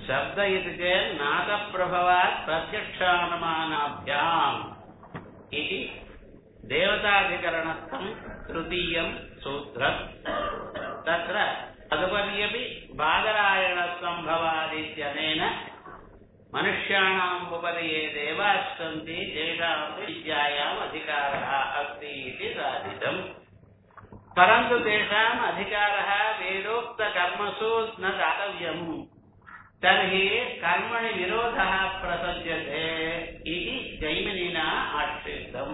शब्द इति चेत् नादप्रभवात् प्रत्यक्षानुमानाभ्याम् इति देवताधिकरणस्थम् तृतीयम् सूत्रम् तत्र तदुपर्यपि बादरायणसम्भवादित्यनेन मनुष्याणाम् उपरि ये देवाः सन्ति तेषामपि विद्यायाम् अधिकारः अस्ति इति साधितम् परन्तु तेषाम् अधिकारः वेदोक्तकर्मसु न दातव्यम् तर्हि कर्मणि विरोधः प्रसज्यते इति जैमिनिना आक्षिप्तम्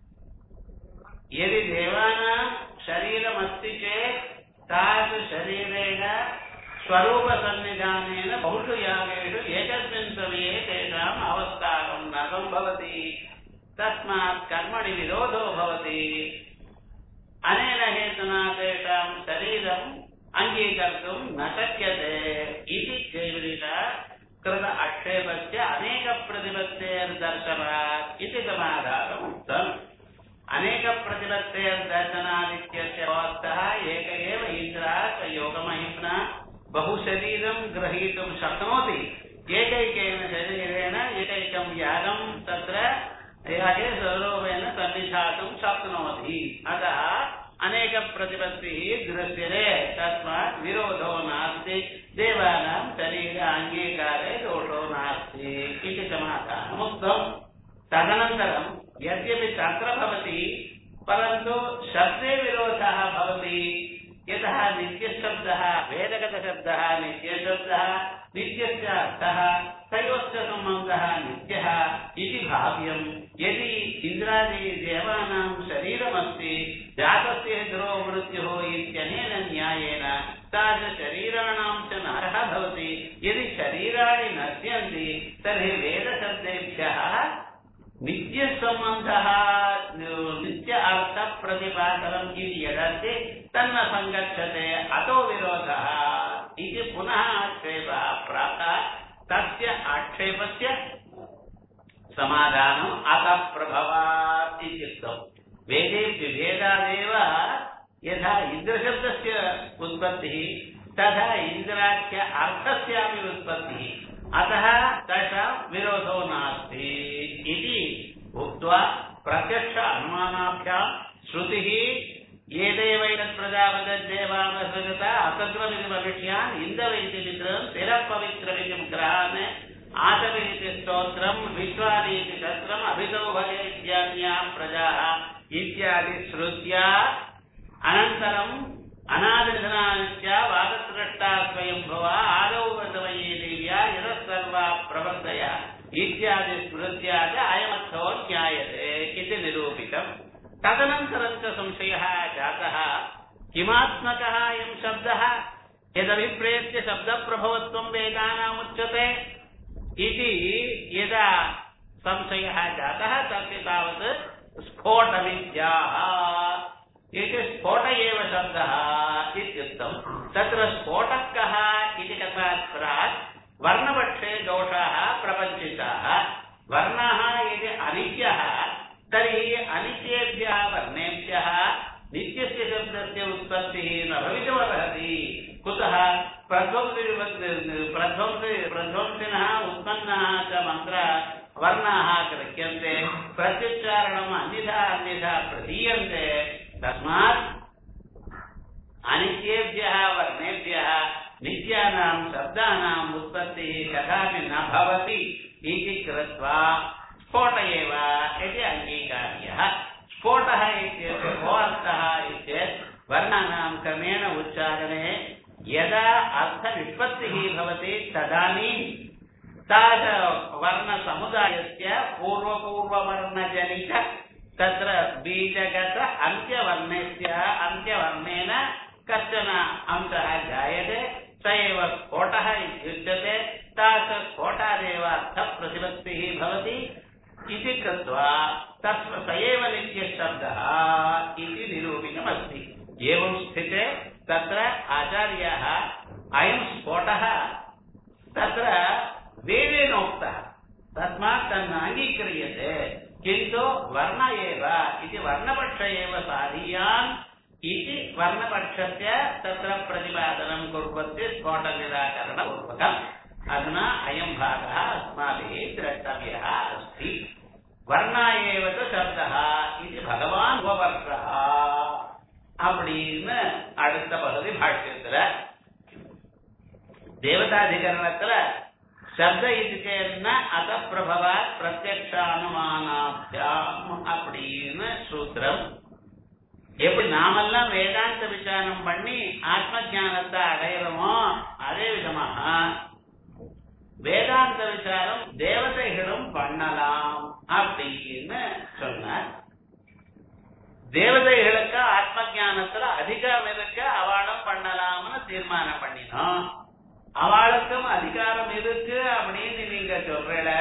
यदि देवानां शरीरमस्ति चेत् तादृशरीरेण स्वरूपसन्निधानेन बहुषु यागेषु एकस्मिन् समये तेषाम् अवस्थानं न सम्भवति तस्मात् कर्मणि विरोधो भवति अनेन हेतुना तेषां शरीरम् अङ्गीकर्तुं न शक्यते इति जैवलिका कृत आक्षेपस्य अनेकप्रतिपत्तेर्दर्शनात् इति समाधानम् उक्तम् अनेकप्रतिपत्तेर्दर्शनादित्यस्य भवन्तः एक एव इन्द्रः स योगमहिम्ना बहुशरीरं ग्रहीतुं शक्नोति एकैकेन शरीरेण एकैकं यागं तत्र यागे स्वरूपेण सन्निधातुं शक्नोति अतः अनेकप्रतिपत्तिः दृश्यते तस्मात् विरोधो नास्ति देवानां शरीर अङ्गीकारे दोषो नास्ति इति समाधानमुक्तम् तदनन्तरं यद्यपि तत्र भवति परन्तु शब्दे विरोधः भवति यतः नित्यशब्दः वेदगतशब्दः नित्यशब्दः नित्यस्य अर्थः तयोश्च सम्बन्धः नित्यः इति भाव्यम् यदि इन्द्रादिदेवानां शरीरमस्ति जातस्य ध्रुवो मृत्युः इत्यनेन न्यायेन तादृशरीराणां च नरः भवति यदि शरीराणि नश्यन्ति तर्हि वेदशब्देभ्यः नित्यसम्बन्धः नित्य अर्थप्रतिपादनम् इति यदस्ति तन्न सङ्गच्छते अतो विरोधः इति पुनः आक्षेपः प्राप्तः तस्य आक्षेपस्य समाधानम् अतः प्रभवात् इत्युक्तम् वेदेभ्य भेदादेव यथा इन्द्रशब्दस्य उत्पत्तिः तथा इन्द्राख्य अर्थस्यापि उत्पत्तिः अतः तेषां विरोधो नास्ति इति उक्त्वा प्रत्यक्ष अनुमानाभ्यां श्रुतिः एदेवैतत् प्रजापतद्देवामसृगत असत्वमिति मनुष्यान् इन्दवैति मित्रम् स्थिरपवित्रमिति ग्रहान् आतवीति स्तोत्रम् विश्वादीति शस्त्रम् अभितो भगे इत्याद्याः प्रजाः इत्यादि श्रुत्या अनन्तरम् अनादिधनादित्य वादस्रष्टा स्वयंभवा आदौ व्रतमयी देव्या यतः सर्वा प्रबन्धय इत्यादि स्मृत्या च अयमर्थो ज्ञायते इति निरूपितम् तदनन्तरं च संशयः जातः किमात्मकः अयं शब्दः यदभिप्रेत्य शब्दप्रभवत्वं वेदानामुच्यते इति यदा संशयः जातः तस्य तावत् स्फोटविद्याः इति स्फोट एव शब्दः इत्युक्तम् तत्र स्फोटः कः इति कथात् प्राक् वर्णपक्षे दोषाः प्रपञ्चिताः वर्णः यदि अनित्यः तर्हि अनित्येभ्यः वर्णेभ्यः नित्यस्य शब्दस्य उत्पत्तिः न भवितुमर्हति कुतः प्रध्वंसि प्रध्वंसि प्रध्वंसिनः उत्पन्नः च मन्त्र वर्णाः गृह्यन्ते प्रत्युच्चारणम् अन्यथा अन्यथा प्रदीयन्ते तस्मात् अनित्येभ्यः वर्णेभ्यः नित्यानां शब्दानाम् उत्पत्तिः कदापि न भवति इति कृत्वा स्फोट एव इति अङ्गीकार्यः स्फोटः इत्यस्य को अर्थः इत्येत् वर्णानां क्रमेण उच्चारणे यदा अर्थनिष्पत्तिः भवति तदानीं ताद वर्णसमुदायस्य पूर्वपूर्ववर्णजनित तत्र बीजगत अन्त्यवर्णस्य अन्त्यवर्णेन कश्चन अंशः जायते स एव स्फोटः इत्युच्यते तादृश स्फोटादेव अर्थप्रतिपत्तिः भवति इति कृत्वा तस्म स एव नित्यशब्दः इति निरूपितमस्ति एवं स्थिते तत्र आचार्याः अयं स्फोटः तत्र वेदेनोक्तः तस्मात् तन्नाङ्गीक्रियते किन्तु वर्ण एव इति वर्णपक्ष एव साधीयान् इति वर्णपक्षस्य तत्र प्रतिपादनं कुर्वन्ति स्फोटनिराकरणपूर्वकम् अधुना अयं भागः अस्माभिः द्रष्टव्यः अस्ति வர்ணா ஏவத சப்தா இது பகவான் உபவர்த்தா அப்படின்னு அடுத்த பகுதி பாஷ்யத்துல தேவதாதிகரணத்துல சப்த இதுக்கேன்ன அத பிரபவ பிரத்யக்ஷானுமானாபியாம் அப்படின்னு சூத்திரம் எப்படி நாமெல்லாம் வேதாந்த விசாரம் பண்ணி ஆத்ம ஞானத்தை அடையிறோமோ அதே விதமாக வேதாந்த விசாரம் தேவதைகளும் பண்ணலாம் அப்படின்னு சொன்னார் தேவதைகளுக்கு ஆத்ம ஞானத்துல அதிகாரம் இருக்க அவளும் பண்ணலாம்னு தீர்மானம் பண்ணினோம் அவளுக்கும் அதிகாரம் இருக்கு அப்படின்னு நீங்க சொல்றல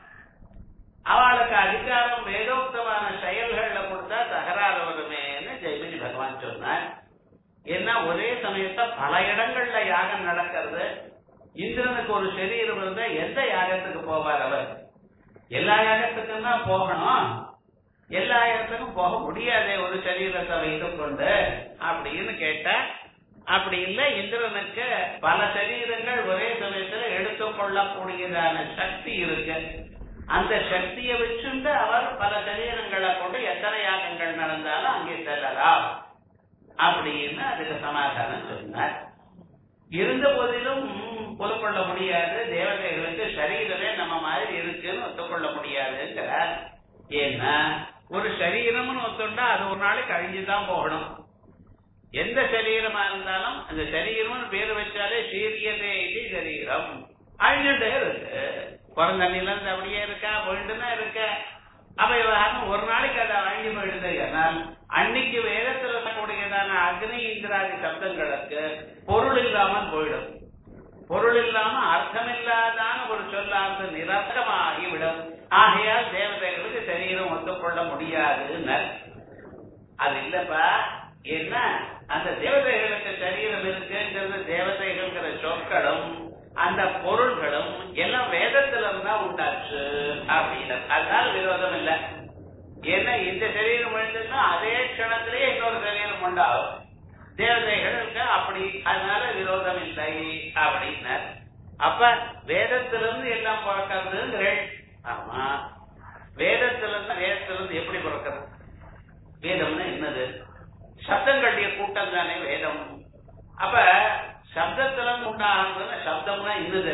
அவளுக்கு அதிகாரம் வேதோக்தமான செயல்கள்ல கொடுத்தா தகராறு வருமேன்னு ஜெய்மினி பகவான் சொன்னார் ஏன்னா ஒரே சமயத்தை பல இடங்கள்ல யாகம் நடக்கிறது இந்திரனுக்கு ஒரு சரீரம் இருந்தா எந்த யாகத்துக்கு போவார் அவர் எல்லா யாகத்துக்கும் தான் போகணும் எல்லா இடத்துக்கும் போக முடியாதே ஒரு சரீரத்தை வைத்துக் கொண்டு அப்படின்னு கேட்டா அப்படி இல்ல இந்திரனுக்கு பல சரீரங்கள் ஒரே சமயத்துல எடுத்துக்கொள்ளக்கூடியதான சக்தி இருக்கு அந்த சக்தியை வச்சுண்டு அவர் பல சரீரங்களை கொண்டு எத்தனை யாகங்கள் நடந்தாலும் அங்கே செல்லலாம் அப்படின்னு அதுக்கு சமாதானம் சொன்னார் இருந்த போதிலும் ஒத்துக்கொள்ள முடியாது தேவதைகளுக்கு சரீரமே நம்ம மாதிரி இருக்குன்னு ஒத்துக்கொள்ள முடியாதுங்கிறார் ஏன்னா ஒரு சரீரம்னு ஒத்துண்டா அது ஒரு நாளைக்கு அழிஞ்சுதான் போகணும் எந்த சரீரமா இருந்தாலும் அந்த சரீரம்னு பேர் வச்சாலே சீரியதே இது சரீரம் அழிஞ்சுட்டே இருக்கு பிறந்த நிலந்து அப்படியே இருக்கா போயிட்டுதான் இருக்க அப்ப விவகாரம் ஒரு நாளைக்கு அது அழிஞ்சு போயிடுது ஏன்னால் அன்னைக்கு வேதத்தில் இருக்கக்கூடியதான அக்னி இந்திராதி சப்தங்களுக்கு பொருள் இல்லாமல் போயிடும் பொருள் இல்லாம அர்த்தம் இல்லாதான ஒரு சொல்லார்த்த நிரர்த்தமாகிவிடும் ஆகையால் தேவதைகளுக்கு சரீரம் ஒத்துக்கொள்ள முடியாதுன்னு அது இல்லப்பா என்ன அந்த தேவதைகளுக்கு சரீரம் இருக்குங்கிறது தேவதைகள்ங்கிற சொற்களும் அந்த பொருள்களும் எல்லாம் வேதத்துல இருந்தா உண்டாச்சு அப்படின்னு அதனால விரோதம் இல்லை ஏன்னா இந்த சரீரம் விழுந்துன்னா அதே க்ஷணத்திலேயே இன்னொரு சரீரம் உண்டாகும் தேவதைகளுக்கு அப்படி அதனால விரோதம் இல்லை அப்படின்னார் அப்ப வேதத்திலிருந்து எல்லாம் பிறக்கிறதுங்கிறேன் ஆமா வேதத்திலிருந்து வேதத்திலிருந்து எப்படி பிறக்கிறது வேதம்னா என்னது சப்தங்களுடைய கூட்டம் தானே வேதம் அப்ப சப்தத்திலிருந்து உண்டாகிறது சப்தம்னா என்னது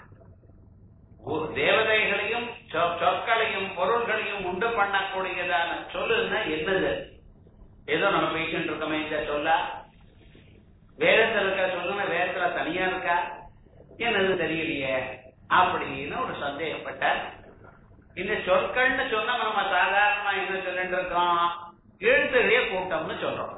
தேவதைகளையும் சொற்களையும் பொருள்களையும் உண்டு பண்ணக்கூடியதான சொல்லுன்னா என்னது ஏதோ நம்ம பேசிட்டு இருக்கோமே இந்த சொல்ல வேதத்துல இருக்க சொல்லுங்க வேதத்துல தனியா இருக்கா என்னது தெரியலையே அப்படின்னு ஒரு சந்தேகப்பட்டார் இந்த சொற்கள்னு சொன்னா நம்ம சாதாரணமா என்ன சொல்லிட்டு இருக்கோம் எழுத்துடைய கூட்டம்னு சொல்றோம்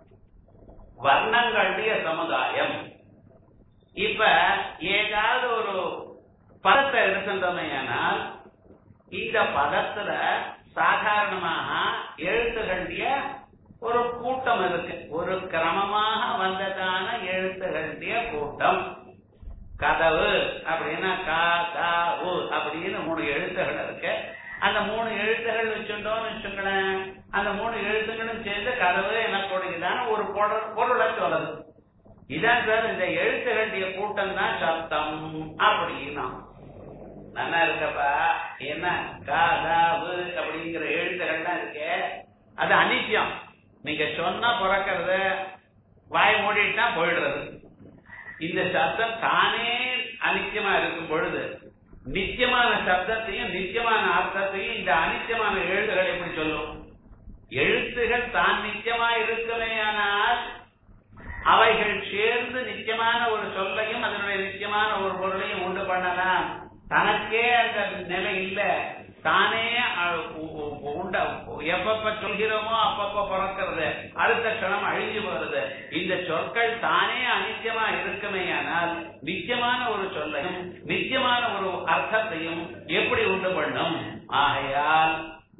வர்ணங்களுடைய சமுதாயம் இப்ப ஏதாவது ஒரு பதத்தை எடுத்துட்டோமையானால் இந்த பதத்துல சாதாரணமாக எழுத்துகளுடைய ஒரு கூட்டம் இருக்கு ஒரு கிரமமாக வந்ததான எழுத்துகளுடைய கூட்டம் கதவு அப்படின்னா கா கா உ அப்படின்னு மூணு எழுத்துகள் இருக்கு அந்த மூணு எழுத்துகள் வச்சுட்டோம்னு வச்சுங்களேன் அந்த மூணு எழுத்துங்களும் சேர்ந்து கதவு எனக்கூடியதான ஒரு பொருளை சொல்லுது இதான் சார் இந்த எழுத்துகளுடைய கூட்டம் தான் சப்தம் அப்படின்னா நல்லா இருக்கப்பா என்ன காதாவு அப்படிங்கிற எழுத்துகள்லாம் இருக்கே அது அனித்தியம் நீங்க சொன்னா பிறக்கிறது வாய் மூடிட்டா போயிடுறது இந்த சப்தம் தானே அனித்தியமா இருக்கும் பொழுது நித்தியமான சப்தத்தையும் நித்தியமான அர்த்தத்தையும் இந்த அனித்தியமான எழுத்துகள் எப்படி சொல்லும் எழுத்துகள் தான் நித்தியமா இருக்குமேயானால் அவைகள் சேர்ந்து நித்தியமான ஒரு சொல்லையும் அதனுடைய நித்தியமான ஒரு பொருளையும் உண்டு பண்ணலாம் தனக்கே அந்த நிலை இல்ல தானே உண்ட எப்பப்ப சொல்கிறோமோ அப்பப்ப பிறக்கிறது அடுத்த க்ஷணம் அழிஞ்சு போறது இந்த சொற்கள் தானே அனித்தியமா இருக்குமேயானால் நித்தியமான ஒரு சொல்லையும் நித்தியமான ஒரு அர்த்தத்தையும் எப்படி உண்டு பண்ணும் ஆகையால்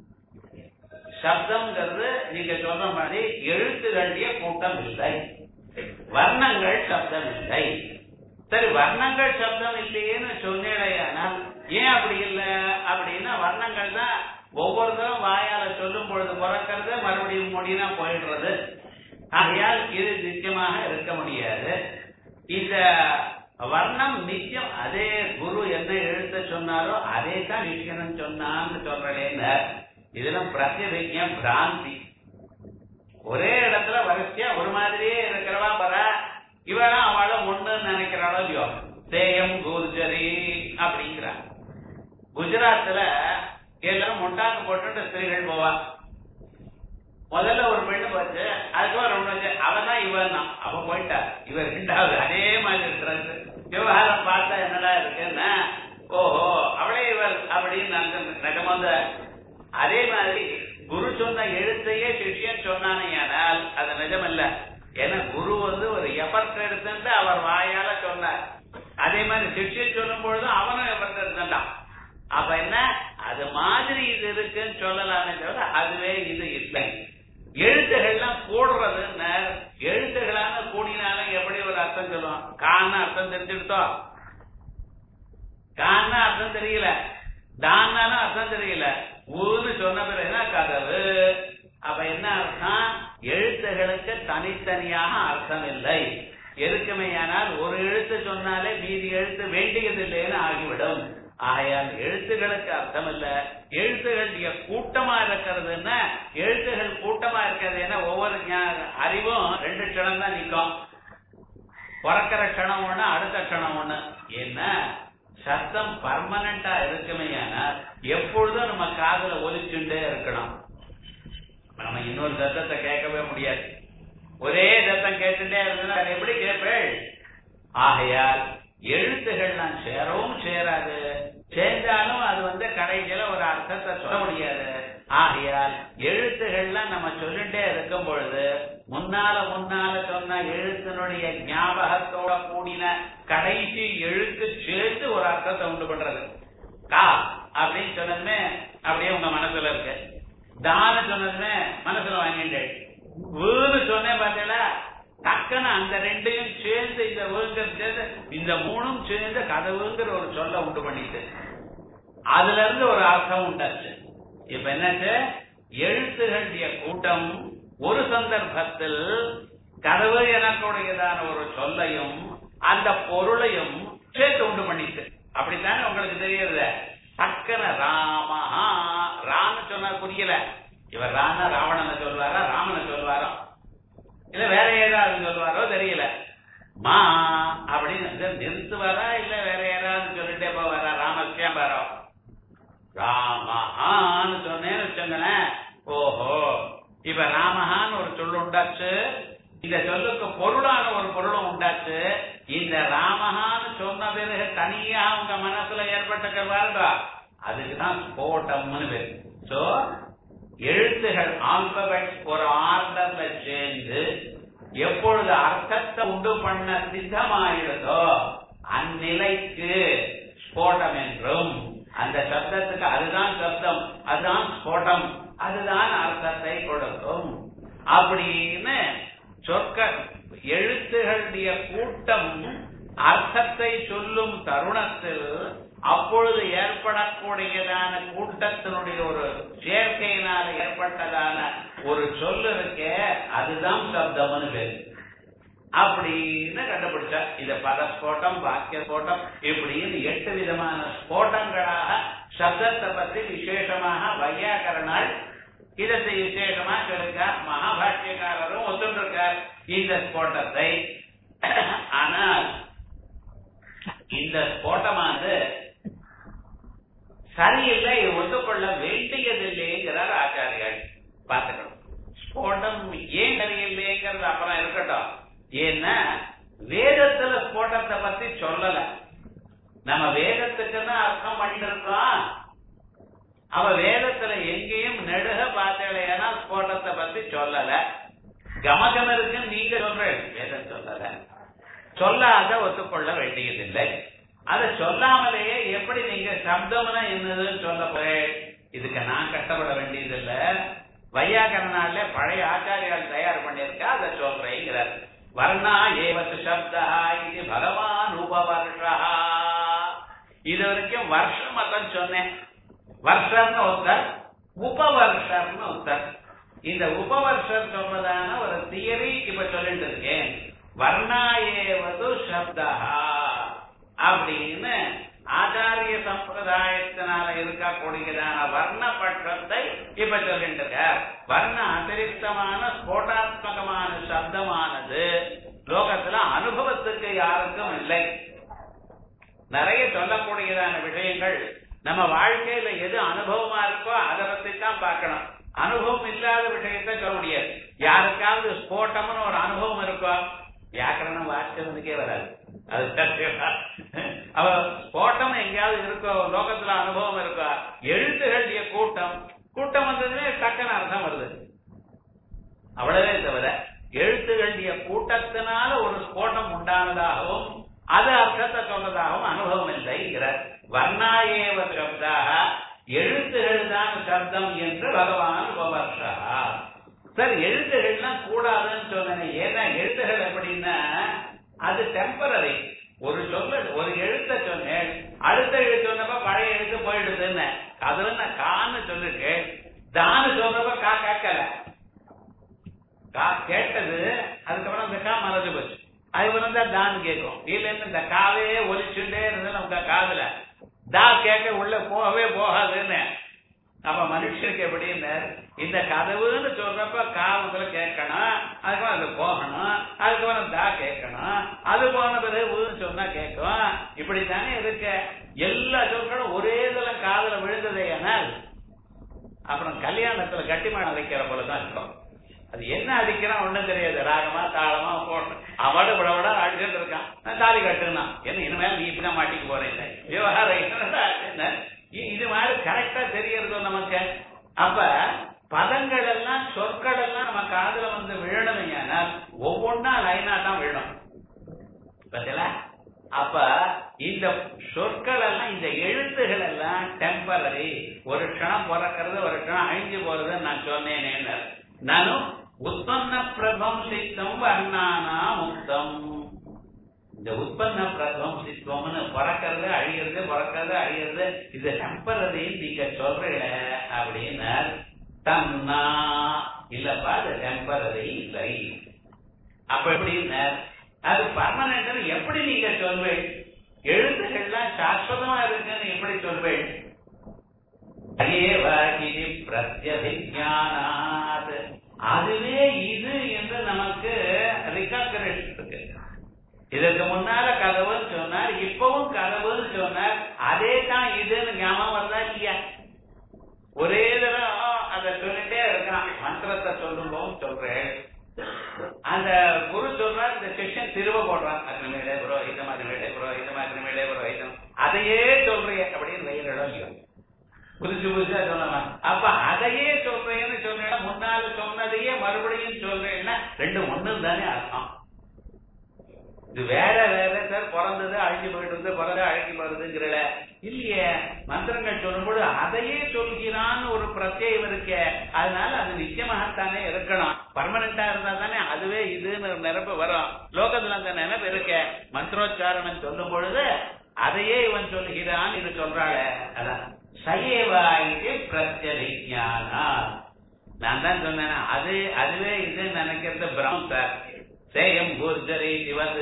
சப்தம்ங்கிறது நீங்க சொல்ற மாதிரி எழுத்துகளுடைய கூட்டம் இல்லை வர்ணங்கள் சப்தம் இல்லை சரி வர்ணங்கள் சப்தம் இல்லையேன்னு சொன்னேடையானால் ஏன் அப்படி இல்லை அப்படின்னா வர்ணங்கள் தான் ஒவ்வொருத்தரும் வாயால சொல்லும் பொழுது பிறக்கிறது மறுபடியும் முடினா போயிடுறது ஆகையால் இது நிச்சயமாக இருக்க முடியாது இந்த வர்ணம் நித்தியம் அதே குரு சொன்னாரோ அதே தான் சிஷ்யனும் சொன்னான்னு சொல்றேன்னு இதெல்லாம் பிரத்யபிஜ பிராந்தி ஒரே இடத்துல வரிசையா ஒரு மாதிரியே இருக்கிறவா பர இவனா அவள ஒண்ணுன்னு நினைக்கிறாளோ இல்லையோ தேயம் கூர்ஜரி அப்படிங்கிறா குஜராத்ல எல்லாரும் முட்டாக்கு போட்டுட்டு ஸ்திரீகள் போவா முதல்ல ஒரு பெண்ணு போச்சு அதுக்கப்புறம் ரெண்டு வச்சு அவன் தான் இவன் தான் அவ போயிட்டா இவர் ரெண்டாவது அதே மாதிரி இருக்கிறது விவகாரம் பார்த்தா என்னடா இருக்குன்னா ஓஹோ அவளே இவர் அப்படின்னு நிஜமாத அதே மாதிரி குரு சொன்ன எழுத்தையே சிஷ்யன் சொன்னானேயானால் அது நிஜமல்ல ஏன்னா குரு வந்து ஒரு எஃபர்ட் எடுத்துட்டு அவர் வாயால சொன்னார் அதே மாதிரி சிஷ்யன் சொல்லும் பொழுதும் அவனும் எஃபர்ட் எடுத்துட்டான் அப்ப என்ன அது மாதிரி இது இருக்குன்னு சொல்லலாமே தவிர அதுவே இது இல்லை எழுத்துகள்லாம் கூடுறதுன்னு எழுத்துகளான கூடினாலும் எப்படி ஒரு அர்த்தம் சொல்லுவோம் கான அர்த்தம் தெரிஞ்சுக்கிட்டோம் கான அர்த்தம் தெரியல தானாலும் அர்த்தம் தெரியல ஊன்னு சொன்ன பிறகு கதவு அப்ப என்ன அர்த்தம் எழுத்துகளுக்கு தனித்தனியாக அர்த்தம் இல்லை எதுக்குமேயானால் ஒரு எழுத்து சொன்னாலே மீதி எழுத்து வேண்டியதில்லைன்னு ஆகிவிடும் ஆகையால் எழுத்துகளுக்கு அர்த்தம் இல்ல எழுத்துகளுடைய கூட்டமா இருக்கிறதுன்னா எழுத்துகள் கூட்டமா இருக்கிறது ஏன்னா ஒவ்வொரு அறிவும் ரெண்டு க்ஷணம் தான் நிற்கும் பிறக்கிற க்ஷணம் ஒண்ணு அடுத்த க்ஷணம் ஒண்ணு என்ன சத்தம் பர்மனண்டா இருக்குமே ஆனால் எப்பொழுதும் நம்ம காதல ஒலிச்சுட்டே இருக்கணும் நம்ம இன்னொரு சத்தத்தை கேட்கவே முடியாது ஒரே சத்தம் கேட்டுட்டே இருந்ததுன்னா அதை எப்படி கேட்பேள் ஆகையால் எழுத்துகள் நான் சேரவும் சேராது சேர்ந்தாலும் அது வந்து கடைசியில ஒரு அர்த்தத்தை சொல்ல முடியாது ஆகையால் எழுத்துகள்லாம் நம்ம சொல்லிட்டே இருக்கும் பொழுது முன்னால முன்னால சொன்ன எழுத்தினுடைய ஞாபகத்தோட கூடின கடைசி எழுத்து சேர்த்து ஒரு அர்த்தத்தை உண்டு பண்றது கா அப்படின்னு சொன்னதுமே அப்படியே உங்க மனசுல இருக்கு தான சொன்னதுமே மனசுல வாங்கிட்டேன் வீடு சொன்னேன் பார்த்தீங்களா டக்குன்னு அந்த ரெண்டையும் சேர்ந்து இந்த வேங்கர் சேர்ந்து இந்த மூணும் சேர்ந்து கதவுங்கிற ஒரு சொல்ல உண்டு பண்ணிட்டு அதுல இருந்து ஒரு அர்த்தம் உண்டாச்சு இப்ப என்னாச்சு எழுத்துகளுடைய கூட்டம் ஒரு சந்தர்ப்பத்தில் கதவு எனக்குடையதான ஒரு சொல்லையும் அந்த பொருளையும் சேர்த்து உண்டு பண்ணிட்டு அப்படித்தானே உங்களுக்கு தெரியுது டக்குன ராமஹா ராம சொன்னா புரியல இவர் ராம ராவணனை சொல்வாரா ராமனை சொல்வாரோ இல்ல வேற ஏதாவது சொல்லுவாரோ தெரியல மா அப்படின்னு நிறுத்துவாரா இல்ல வேற யாராவது சொல்லிட்டே போவாரா ராமஸ்யாம்பாரோ ராமஹான்னு சொன்னேன்னு வச்சுங்களேன் ஓஹோ இப்ப ராமஹான்னு ஒரு சொல்லு உண்டாச்சு இந்த சொல்லுக்கு பொருளான ஒரு பொருளும் உண்டாச்சு இந்த ராமஹான்னு சொன்ன பிறகு தனியா உங்க மனசுல ஏற்பட்ட பாருங்க அதுக்குதான் ஸ்போட்டம்னு பேரு சோ எழுத்துகள் ஆல்பபெட் ஒரு ஆர்டர்ல சேர்ந்து எப்பொழுது அர்த்தத்தை உண்டு பண்ண சித்தமாயிடுதோ அந்நிலைக்கு ஸ்போட்டம் என்றும் அந்த சப்தத்துக்கு அதுதான் சப்தம் அதுதான் ஸ்போட்டம் அதுதான் அர்த்தத்தை கொடுக்கும் அப்படின்னு சொற்க எழுத்துகளுடைய கூட்டம் அர்த்தத்தை சொல்லும் தருணத்தில் அப்பொழுது ஏற்படக்கூடியதான கூட்டத்தினுடைய ஒரு சேர்க்கையினால ஏற்பட்டதான ஒரு சொல் இருக்கே அதுதான் சப்தம்னு பேரு அப்படின்னு கண்டுபிடிச்சா இது பதஸ்போட்டம் வாக்கிய ஸ்போட்டம் இப்படின்னு எட்டு விதமான ஸ்போட்டங்களாக சப்தத்தை பத்தி விசேஷமாக வையாக்கரனால் இதத்தை விசேஷமா சொல்லிருக்கார் மகாபாஷ்யக்காரரும் ஒத்துண்டிருக்கார் இந்த ஸ்போட்டத்தை ஆனால் இந்த ஸ்போட்டமானது சரியில்லை ஒத்துக்கொள்ள வேண்டியதில்லைங்கிறார் ஆச்சாரியால் பார்த்துக்கணும் ஸ்போட்டம் ஏன் சரியில்லைங்கிறது அப்புறம் இருக்கட்டும் ஏன்னா வேதத்துல ஸ்போட்டத்தை பத்தி சொல்லல நம்ம வேதத்துக்குன்னு அர்த்தம் பண்ணிட்டு இருக்கோம் அவ வேதத்துல எங்கேயும் நெடுக பார்த்தேன்னா ஸ்போட்டத்தை பத்தி சொல்லல கமகம் இருக்குன்னு நீங்க சொல்றேன் வேதம் சொல்லல சொல்லாத ஒத்துக்கொள்ள வேண்டியதில்லை அதை சொல்லாமலேயே எப்படி நீங்க சப்தம்னா என்னதுன்னு சொல்ல போறேன் இதுக்கு நான் கஷ்டப்பட வேண்டியதில்ல வையாகரனால பழைய ஆச்சாரியால் தயார் பண்ணியிருக்கா அதை சொல்றேங்கிறார் வர்ணா ஏவத்து சப்தா இது பகவான் உபவர்ஷா இது வரைக்கும் வருஷம் மதம் சொன்னேன் வருஷம்னு ஒருத்தர் உபவர்ஷம்னு ஒருத்தர் இந்த உபவர்ஷம் சொன்னதான ஒரு தியரி இப்ப சொல்லிட்டு இருக்கேன் வர்ணாயேவது சப்தா அப்படின்னு ஆச்சாரிய சம்பிரதாயத்தினால இருக்கக்கூடியதான வர்ண பட்சத்தை இப்ப சொல்கின்ற வர்ண அதிரிக்தமான ஸ்போட்டாத்மகமான சப்தமானது லோகத்துல அனுபவத்துக்கு யாருக்கும் இல்லை நிறைய சொல்லக்கூடியதான விஷயங்கள் நம்ம வாழ்க்கையில எது அனுபவமா இருக்கோ அதை பத்தி தான் பார்க்கணும் அனுபவம் இல்லாத விஷயத்த சொல்ல முடியாது யாருக்காவது ஸ்போட்டம்னு ஒரு அனுபவம் இருக்கோ வியாக்கரணம் வாசிச்சவனுக்கே வராது அது சத்தியமா அவ ஸ்போட்டம் எங்கேயாவது இருக்கோ லோகத்துல அனுபவம் இருக்கோ எழுத்துகளுடைய கூட்டம் கூட்டம் வந்ததுமே டக்குன்னு அர்த்தம் வருது அவ்வளவே தவிர எழுத்துகளுடைய கூட்டத்தினால ஒரு ஸ்போட்டம் உண்டானதாகவும் அது அர்த்தத்தை சொன்னதாகவும் அனுபவம் இல்லைங்கிறார் வர்ணாயேவ சப்தாக எழுத்துகள் தான் சப்தம் என்று பகவான் உபவர்ஷா சார் எழுத்துகள்லாம் கூடாதுன்னு சொன்னேன் ஏன்னா எழுத்துகள் எப்படின்னா அது டெம்பரரி ஒரு சொல்ல ஒரு எழுத்த சொன்னேன் அடுத்த எழுத்து சொன்னப்ப பழைய எழுத்து போயிடுதுன்னு அதுல நான் கான்னு சொல்லிருக்கேன் தான்னு சொல்றப்ப கா கேட்கல கா கேட்டது அதுக்கப்புறம் அந்த கா மறந்து போச்சு அதுக்கப்புறம் தான் தான் கேட்கும் இல்லைன்னு இந்த காவே ஒலிச்சுட்டே இருந்தது நமக்கு காதுல தா கேட்க உள்ள போகவே போகாதுன்னு அப்ப மனுஷனுக்கு எப்படின்னு இந்த கதவுன்னு சொல்றப்ப காவத்துல கேட்கணும் அதுக்கப்புறம் அது போகணும் அதுக்கப்புறம் தா கேட்கணும் அது போன பிறகு ஊன்னு சொன்னா கேட்கும் இப்படித்தானே இருக்க எல்லா சொற்களும் ஒரே இதுல காதுல விழுந்ததே ஆனால் அப்புறம் கல்யாணத்துல கட்டிமான வைக்கிற போலதான் இருக்கும் அது என்ன அடிக்கிறான் ஒண்ணும் தெரியாது ராகமா தாளமா போட்டு அவட விட விட அடிச்சுட்டு இருக்கான் நான் தாலி கட்டுனா என்ன இனிமேல் நீ இப்படிதான் மாட்டிக்க போறேன் விவகாரம் என்னடா என்ன இது மாதிரி கரெக்டா தெரியறதோ நமக்கு அப்ப பதங்கள் எல்லாம் சொற்கள் எல்லாம் நம்ம காதுல வந்து விழணுமையானா ஒவ்வொன்னா லைனா தான் விழணும் பத்தில அப்ப இந்த சொற்கள் எல்லாம் இந்த எழுத்துகள் எல்லாம் டெம்பரரி ஒரு க்ஷணம் பிறக்கிறது ஒரு க்ஷணம் அழிஞ்சு போறதுன்னு நான் சொன்னேனே நானும் உற்பன்ன பிரபம் சித்தம் வர்ணானா முக்தம் இந்த உற்பன்ன பிரபம் சித்தம்னு பிறக்கிறது அழிகிறது பிறக்கிறது அழிகிறது இது டெம்பரரி நீங்க சொல்றீங்க அப்படின்னு தன்னா இல்லப்பா அது டெம்பரரி இல்லை அப்ப எப்படின்னு அது பர்மனன்ட் எப்படி நீங்க சொல்வேன் எழுத்துக்கள்லாம் சாஸ்வதமா இருக்குன்னு எப்படி சொல்வேன் இது பிரத்யபிஜானாத் அதுவே இது என்று நமக்கு ரிகாக்ரேஷன் இருக்கு இதற்கு முன்னால கதவுன்னு சொன்னார் இப்பவும் கதவுன்னு சொன்னார் அதே தான் இதுன்னு ஞாபகம் வருதா இல்லையா ஒரே தடவை அதை சொல்லிட்டே இருக்கிறான் மந்திரத்தை சொல்லும்போது சொல்றேன் அந்த குரு சொல்றார் இந்த செஷன் திரும்ப போடுறான் அக்னிமேலே புரோஹிதம் அக்னிமேலே புரோஹிதம் அக்னிமேலே புரோஹிதம் அதையே சொல்றீங்க அப்படின்னு வயிறுடோ இல்லையோ புதுசு புதுசா சொல்லலாம் அப்ப அதையே சொல்றேன்னு சொன்னா முன்னால சொன்னதையே மறுபடியும் சொல்றேன்னா ரெண்டு ஒண்ணு தானே அர்த்தம் இது வேற வேற சார் பிறந்தது அழிஞ்சு போயிட்டு பிறந்த அழைக்கி போறதுங்கிறல இல்லையே மந்திரங்கள் சொல்லும்போது அதையே சொல்கிறான்னு ஒரு பிரத்யம் இருக்க அதனால அது நிச்சயமாகத்தானே இருக்கணும் பர்மனண்டா இருந்தா தானே அதுவே இதுன்னு நிரப்பு வரும் லோகத்துல அந்த நினைப்பு இருக்க மந்திரோச்சாரணம் சொல்லும் பொழுது அதையே இவன் சொல்லுகிறான் இது சொல்றாள் அதான் சயேவாய்க்கு பிரத்யவிஜானா நான் தான் சொன்னேன் அது அதுவே இது நினைக்கிறது பிரம் சார் சேயம் கூர்ஜரி சிவது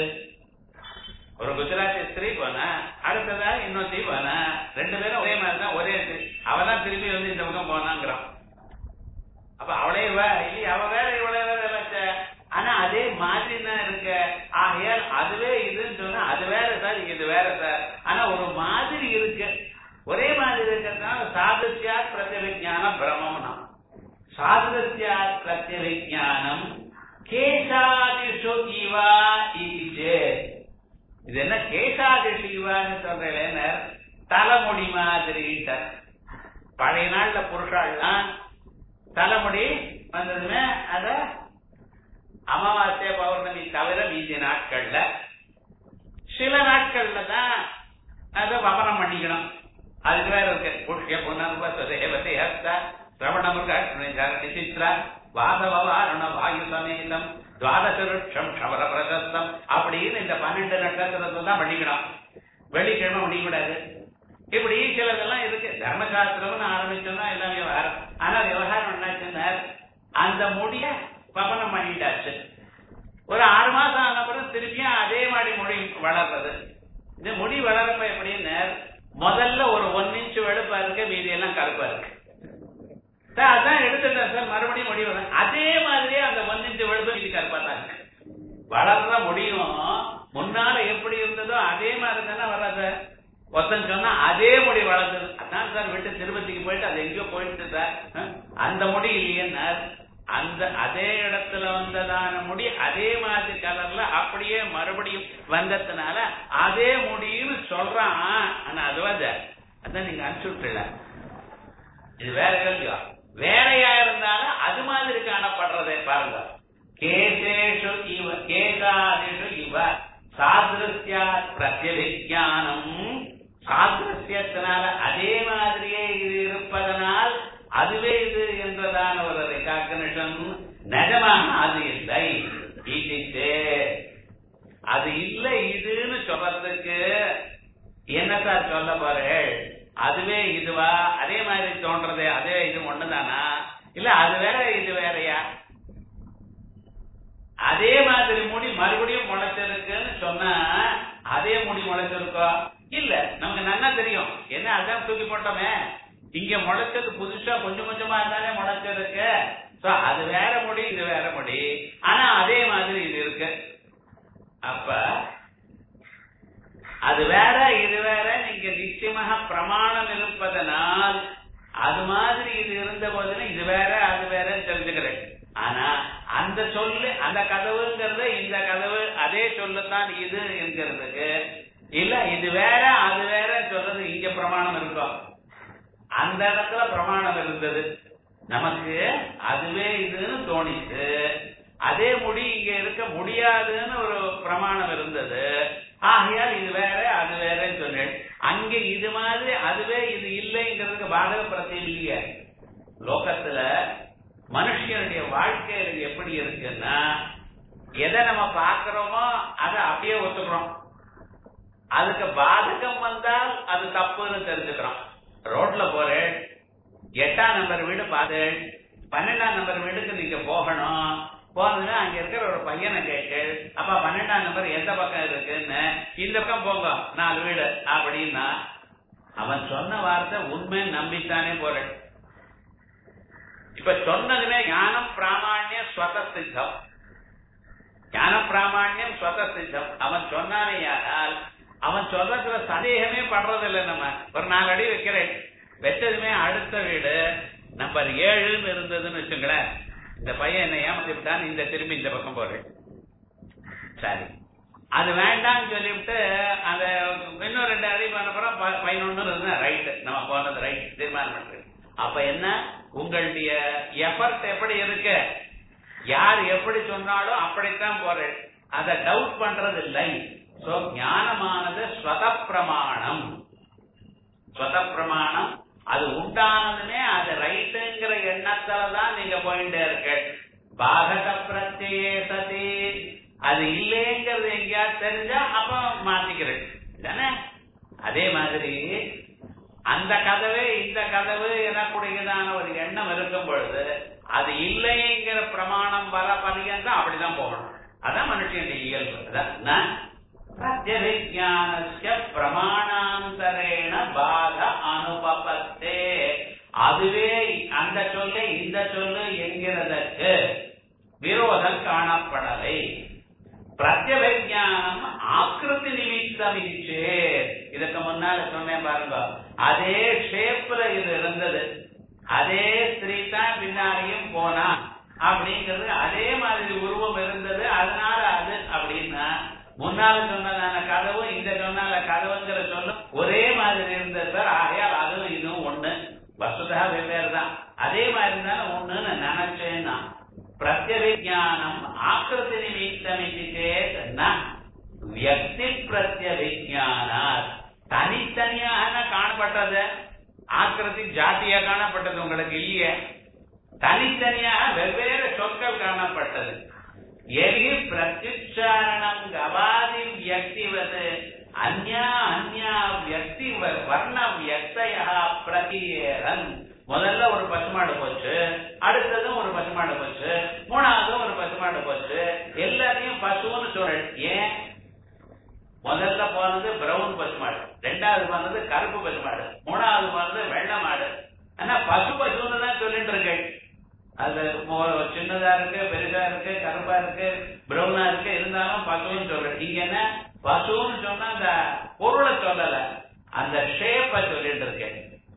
ஒரு குஜராத்தி ஸ்திரீ போனா அடுத்ததா இன்னொருத்தி போனா ரெண்டு பேரும் ஒரே மாதிரி தான் ஒரே அவதான் திரும்பி வந்து இந்த பக்கம் போனாங்கிறான் அப்ப அவளே வா இல்லையா அவ வேற இவளே வேற வச்ச ஆனா அதே மாதிரி தான் இருக்க ஆகையால் அதுவே இதுன்னு சொன்னா அது வேற சார் இது வேற சார் ஆனா ஒரு மாதிரி இருக்கு ஒரே மாதிரி இருக்கிறதுனால சாதுசியா பிரத்யவிஜானம் பிரமம்னா சாதுசியா பிரத்யவிஜானம் கேசாதிஷு இவா இது இது என்ன கேசாதிஷு இவான்னு சொல்றேன் தலைமுடி மாதிரி பழைய நாள்ல புருஷாள்லாம் தலைமுடி வந்ததுமே அத அமாவாசை பௌர்ணமி தவிர மீதி நாட்கள்ல சில நாட்கள்ல தான் அதை வபனம் பண்ணிக்கணும் அதுக்கு வேற இருக்கு புஷ்ய புனர்வசதேவதை ஹஸ்த சிரவணமுக விசித்ரா வாதவாரண வாயு சமேதம் துவாதசருஷம் ஷவர பிரசஸ்தம் அப்படின்னு இந்த பன்னெண்டு நட்சத்திரத்தை தான் பண்ணிக்கணும் வெள்ளிக்கிழமை பண்ணிக்கூடாது இப்படி சிலதெல்லாம் இருக்கு தர்மசாஸ்திரம்னு ஆரம்பிச்சோம்னா எல்லாமே விவகாரம் ஆனா விவகாரம் என்னாச்சுன்னா அந்த முடிய பபனம் பண்ணிட்டாச்சு ஒரு ஆறு மாசம் ஆன பிறகு திருப்பியும் அதே மாதிரி மொழி வளர்றது இந்த முடி வளரப்ப எப்படின்னு முதல்ல ஒரு ஒன் இன்ச் வெளுப்பா இருக்கு மீதி எல்லாம் கருப்பா இருக்கு சார் அதான் எடுத்துட்டேன் சார் மறுபடியும் முடி வரும் அதே மாதிரியே அந்த ஒன் இன்ச் வெளுப்பு மீதி கருப்பா தான் இருக்கு வளர்ற முடியும் முன்னால எப்படி இருந்ததோ அதே மாதிரி தானே வராது ஒருத்தன் சொன்னா அதே முடி வளர்ந்தது அதான் சார் விட்டு திருப்பதிக்கு போயிட்டு அது எங்கேயோ போயிட்டு சார் அஹ், அந்த முடி இல்லையேன்னா அந்த அதே இடத்துல வந்ததான முடி அதே மாதிரி கலர்ல அப்படியே மறுபடியும் வந்ததுனால அதே முடின்னு சொல்றான் ஆனா அதுவா சார் அதான் நீங்க அனுப்பிச்சு விட்டுல இது வேற கேள்வியா வேறையா இருந்தாலும் அது மாதிரி காணப்படுறதே பாருங்க கேசேஷு இவ கேசாதிஷு இவ சாதிருஷ்யா பிரத்யவிஜானம் சாதிருஷ்யத்தினால அதே மாதிரியே இது இருப்பதனால் அதுவே இது என்றதான ஒரு ரெகாக்னிஷன் நிஜமாக அது இல்லை இது அது இல்லை இதுன்னு சொல்றதுக்கு என்ன சார் சொல்ல போறேன் அதுவே இதுவா அதே மாதிரி தோன்றதே அதே இது ஒண்ணுதானா இல்ல அது வேற இது வேறயா அதே மாதிரி முடி மறுபடியும் முளைச்சிருக்குன்னு சொன்னா அதே முடி முளைச்சிருக்கோ இல்ல நமக்கு நல்லா தெரியும் என்ன அதான் தூக்கி போட்டோமே இங்க முளைச்சது புதுசா கொஞ்சம் கொஞ்சமா இருந்தாலே முளைச்சிருக்கு சோ அது வேற முடி இது வேற முடி ஆனா அதே மாதிரி இது இருக்கு அப்ப அது வேற இது வேற நீங்க நிச்சயமாக பிரமாணம் இருப்பதனால் அது மாதிரி இது இருந்த போதுன்னு இது வேற அது வேறன்னு தெரிஞ்சுக்கிறேன் ஆனா அந்த சொல்லு அந்த கதவுங்கிறது இந்த கதவு அதே சொல்லுதான் இது என்கிறதுக்கு இல்ல இது வேற அது வேற சொல்றது இங்க பிரமாணம் இருக்கும் அந்த இடத்துல பிரமாணம் இருந்தது நமக்கு அதுவே இதுன்னு தோணிச்சு அதே முடி இங்க இருக்க முடியாதுன்னு ஒரு பிரமாணம் இருந்தது ஆகையால் இது வேற அது வேறன்னு சொன்னேன் அங்க இது மாதிரி அதுவே இது இல்லைங்கிறதுக்கு பாதக பிரத்தியம் இல்லையே லோகத்துல மனுஷனுடைய வாழ்க்கையில எப்படி இருக்குன்னா எதை நம்ம பாக்குறோமோ அதை அப்படியே ஒத்துக்கிறோம் அதுக்கு பாதகம் வந்தால் அது தப்புன்னு தெரிஞ்சுக்கிறோம் ரோட்ல போறேன் எட்டாம் நம்பர் வீடு பார்த்தேன் பன்னெண்டாம் நம்பர் வீடுக்கு நீங்க போகணும் போனதுன்னா அங்க இருக்கிற ஒரு பையனை கேட்டு அப்பா பன்னெண்டாம் நம்பர் எந்த பக்கம் இருக்குன்னு இந்த பக்கம் போங்க நாலு வீடு அப்படின்னா அவன் சொன்ன வார்த்தை உண்மை நம்பித்தானே போறேன் இப்ப சொன்னதுமே ஞானம் பிராமாண்யம் ஸ்வத சித்தம் ஞான பிராமாண்யம் ஸ்வத சித்தம் அவன் சொன்னானேயானால் அவன் சொல்றதுல சந்தேகமே படுறதில்லை நம்ம ஒரு நாலு அடி வைக்கிறேன் வச்சதுமே அடுத்த வீடு நம்பர் ஏழுன்னு இருந்ததுன்னு வச்சுங்களேன் இந்த பையன் என்ன ஏமாத்தி விட்டான்னு இந்த திரும்பி இந்த பக்கம் போறேன் சரி அது வேண்டாம்னு சொல்லிவிட்டு அந்த இன்னும் ரெண்டு அடி பண்ணப்புறம் பதினொன்னு இருந்தா ரைட் நம்ம போனது ரைட் தீர்மானம் பண்றது அப்ப என்ன உங்களுடைய எஃபர்ட் எப்படி இருக்கு யார் எப்படி சொன்னாலும் அப்படித்தான் போறேன் அதை டவுட் பண்றது இல்லை சோ ஞானமானது ஸ்வத பிரமாணம் ஸ்வத பிரமாணம் அது உண்டானதுமே அது ரைட்டுங்கிற எண்ணத்துல தான் நீங்க போயிட்டே இருக்க பாகத பிரத்யே சதி அது இல்லைங்கிறது எங்கேயாவது தெரிஞ்சா அப்ப மாத்திக்கிறேன் தானே அதே மாதிரி அந்த கதவே இந்த கதவு எனக்கூடியதான ஒரு எண்ணம் இருக்கும் பொழுது அது இல்லைங்கிற பிரமாணம் வர பரியந்தம் அப்படிதான் போகணும் அதான் மனுஷனுடைய இயல்பு அதான் பிரத்யவிஜானஸ்ய பிரமாணாந்தரேண பாத அனுபவத்தே அதுவே அந்த சொல்லு இந்த சொல்லு என்கிறதற்கு விரோதம் காணப்படலை பிரத்யவிஜானம் ஆக்கிருதி நிமித்தம் இச்சே இதுக்கு முன்னால சொன்னேன் பாருங்க அதே ஷேப்ல இது இருந்தது அதே ஸ்திரீ தான் பின்னாடியும் போனா அப்படிங்கிறது அதே மாதிரி உருவம் இருந்தது அதனால அது அப்படின்னா முன்னால சொன்னதான கதவு இந்த சொன்னால கதவுங்கிற சொல்லும் ஒரே மாதிரி இருந்தது சார் ஆகையால் அதுவும் இதுவும் ஒண்ணு வசுதா வெவ்வேறு தான் அதே மாதிரி இருந்தாலும் ஒண்ணுன்னு நினைச்சேன்னா பிரத்யவிஜானம் ஆக்கிருதி நிமித்தமிச்சேன்னா வியக்தி பிரத்யவிஜானார் தனித்தனியாக காணப்பட்டது ஆக்கிருதி ஜாத்தியா காணப்பட்டது உங்களுக்கு இல்லையே தனித்தனியாக வெவ்வேறு சொற்கள் காணப்பட்டது எரி பிரத்யுச்சாரணம் கவாதி வியக்திவது அந்யா அந்யா வியக்தி வர்ண வியக்தையா பிரதியேரன் முதல்ல ஒரு பசுமாடு போச்சு அடுத்ததும் ஒரு பசுமாடு போச்சு மூணாவதும் ஒரு பசுமாடு போச்சு எல்லாத்தையும் பசுன்னு சொல்றேன் ஏன் முதல்ல போனது பிரவுன் பசுமாடு ரெண்டாவது வந்தது கருப்பு பெருமாடு மூணாவது வந்தது வெள்ளை மாடு ஆனா பசு பசுன்னு தான் சொல்லிட்டு இருக்கேன் அது மோ- சின்னதா இருக்கு பெருசா இருக்கு கருப்பா இருக்கு பிரவுனா இருக்கு இருந்தாலும் பசுன்னு சொல்றேன் நீங்க என்ன பசுன்னு சொன்னா அந்த பொருளை சொல்லல அந்த ஷேப்ப சொல்லிட்டு இருக்கேன்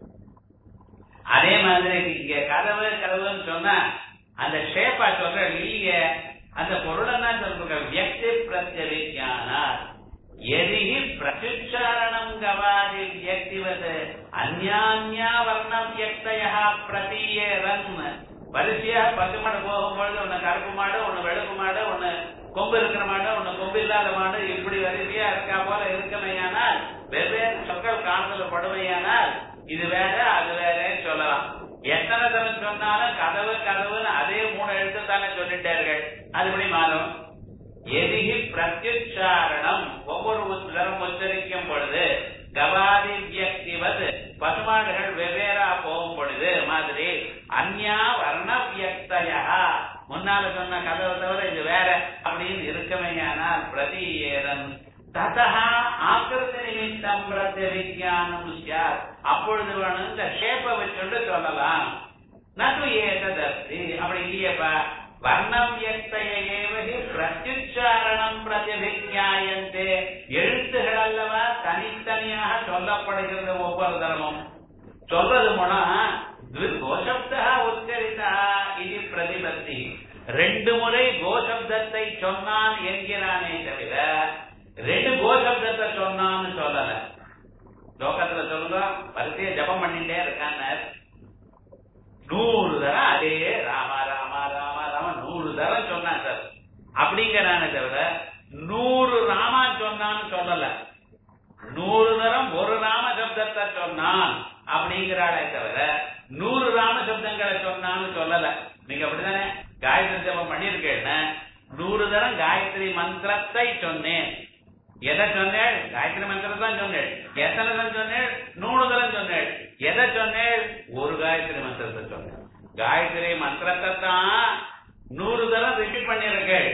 அதே மாதிரி இங்க கதவு கதவுன்னு சொன்னா அந்த ஷேப்பா சொல்றேன் இல்லையே அந்த பொருளை தான் சொல்றாங்க வியக்தி பிரத்யவிஜானா எதிகி பிரத்யுச்சாரணம் கவாதி வியக்திவது அந்யான்யா வர்ணம் வியக்தயா பிரதீயரன் வரிசையா பத்து மாடு போகும்பொழுது ஒண்ணு கருப்பு மாடு ஒண்ணு வெளுப்பு மாடு ஒண்ணு கொம்பு இருக்கிற மாடு ஒண்ணு கொம்பு இல்லாத மாடு இப்படி வரிசையா இருக்கா போல இருக்கமையானால் வெவ்வேறு சொற்கள் காணல படுமையானால் இது வேற அது வேறன்னு சொல்லலாம் எத்தனை தரம் சொன்னாலும் கதவு கதவுன்னு அதே மூணு எழுத்து தானே சொல்லிட்டார்கள் அதுபடி மாறும் எதிகி பிரத்யுச்சாரணம் ஒவ்வொரு தரம் உச்சரிக்கும் பொழுது கவாதி வியக்திவது பசுமாடுகள் வெவ்வேறா போகும் பொழுது மாதிரி அந்யா வர்ண வியக்தயா முன்னால சொன்ன கதவை தவிர இது வேற அப்படின்னு இருக்கமையானால் பிரதீயேரன் ததா ஆக்கிருத்த நிமித்தம் பிரத்யவிஜானம் சார் அப்பொழுது வேணும் இந்த ஷேப்பை வச்சுட்டு சொல்லலாம் நது ஏததஸ்தி அப்படி இல்லையப்பா வர்ணம் வியக்தையேவகி பிரத்யுச்சாரணம் பிரத்யபிஜாயந்தே எழுத்துகள் அல்லவா தனித்தனியாக சொல்லப்படுகிறது ஒவ்வொரு தரமும் சொல்றது மூணா கோசப்தா உச்சரித்தா இது பிரதிபத்தி ரெண்டு முறை கோசப்தத்தை சொன்னான் என்கிறானே தவிர ரெண்டு கோசப்தத்தை சொன்னான்னு சொல்லல லோகத்துல சொல்லுங்க வரிசைய ஜபம் பண்ணிட்டே இருக்காங்க நூறு தரம் அதே ராமா ராமா ராமா ராமா நூறு தரம் சொன்னான் சார் அப்படிங்கிறானே தவிர நூறு ராமா சொன்னான்னு சொல்லல நூறு தரம் ஒரு ராம சப்தத்தை சொன்னான் அப்படிங்கிறாளே தவிர நூறு ராம சப்தங்களை சொன்னான்னு சொல்லல நீங்க அப்படிதானே காயத்ரி ஜபம் பண்ணிருக்கேன்னு நூறு தரம் காயத்ரி மந்திரத்தை சொன்னேன் எதை சொன்னேள் காயத்ரி மந்திரம் தான் சொன்னேள் எத்தனை தரம் சொன்னேள் நூறு தரம் சொன்னேள் எதை சொன்னேள் ஒரு காயத்ரி மந்திரத்தை சொன்னேன் காயத்ரி மந்திரத்தை தான் நூறு தரம் ரிப்பீட் பண்ணிருக்கேள்